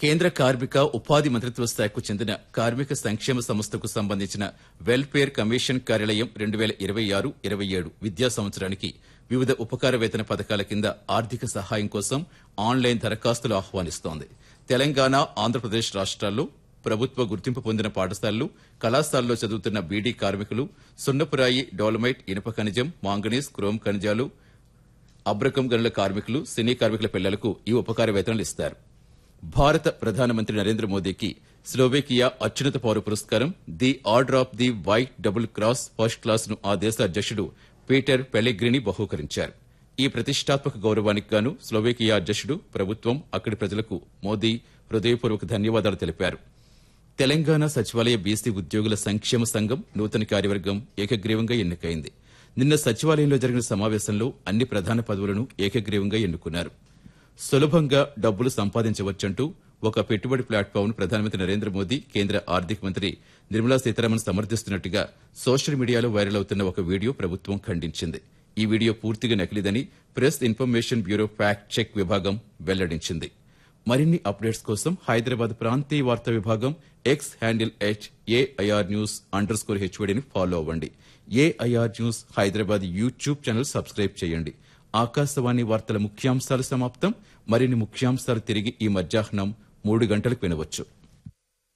కేంద్ర కార్మిక ఉపాధి మంత్రిత్వ శాఖకు చెందిన కార్మిక సంక్షేమ సంస్థకు సంబంధించిన వెల్ఫేర్ కమిషన్ కార్యాలయం రెండు వేల ఇరవై ఆరు ఇరవై ఏడు విద్యా సంవత్సరానికి వివిధ ఉపకార వేతన పథకాల కింద ఆర్థిక సహాయం కోసం ఆన్లైన్ దరఖాస్తులు ఆహ్వానిస్తోంది తెలంగాణ ఆంధ్రప్రదేశ్ రాష్ట్రాల్లో ప్రభుత్వ గుర్తింపు పొందిన పాఠశాలలు కళాశాలలో చదువుతున్న బీడీ కార్మికులు సున్నపురాయి డోలమైట్ ఇనుప ఖనిజం మాంగనీస్ క్రోమ్ ఖనిజాలు అబ్రకం గనుల కార్మికులు సినీ కార్మికుల పిల్లలకు ఈ ఉపకార వేతనాలు ఇస్తారు భారత ప్రధానమంత్రి నరేంద్ర మోదీకి స్లోవేకియా అత్యున్నత పౌర పురస్కారం the order of the white double cross first class ను ఆ దేశ అధ్యక్షుడు పీటర్ పెలెగ్రిని బహూకరించారు ఈ ప్రతిష్టాత్మక గౌరవానికి గాను స్లోవేకియా అధ్యక్షుడు ప్రభుత్వం అక్కడి ప్రజలకు మోదీ హృదయపూర్వక ధన్యవాదాలు తెలిపారు తెలంగాణ సచివాలయ బీసీ ఉద్యోగుల సంక్షేమ సంఘం నూతన కార్యవర్గం ఏకగ్రీవంగా ఎన్నికైంది నిన్న సచివాలయంలో జరిగిన సమావేశంలో అన్ని ప్రధాన పదవులను ఏకగ్రీవంగా ఎన్నుకున్నారు సులభంగా డబ్బులు సంపాదించవచ్చంటూ ఒక పెట్టుబడి ప్లాట్ఫామ్ను ప్రధానమంత్రి నరేంద్ర మోదీ కేంద్ర ఆర్థిక మంత్రి నిర్మలా సీతారామన్ సమర్థిస్తున్నట్టుగా సోషల్ మీడియాలో వైరల్ అవుతున్న ఒక వీడియో ప్రభుత్వం ఖండించింది ఈ వీడియో పూర్తిగా నకిలీదని press information bureau fact check విభాగం వెల్లడించింది మరిన్ని అప్డేట్స్ కోసం హైదరాబాద్ ప్రాంతీయ వార్తా విభాగం X handle H AIR news under score హెచ్వడిని ఫాలో అవ్వండి AIR news Hyderabad YouTube channel subscribe చేయండి ఆకాశవాణి వార్తల ముఖ్యాంశాలు సమాప్తం మరిన్ని ముఖ్యాంశాలు తిరిగి ఈ మధ్యాహ్నం మూడు గంటలకు వినవచ్చు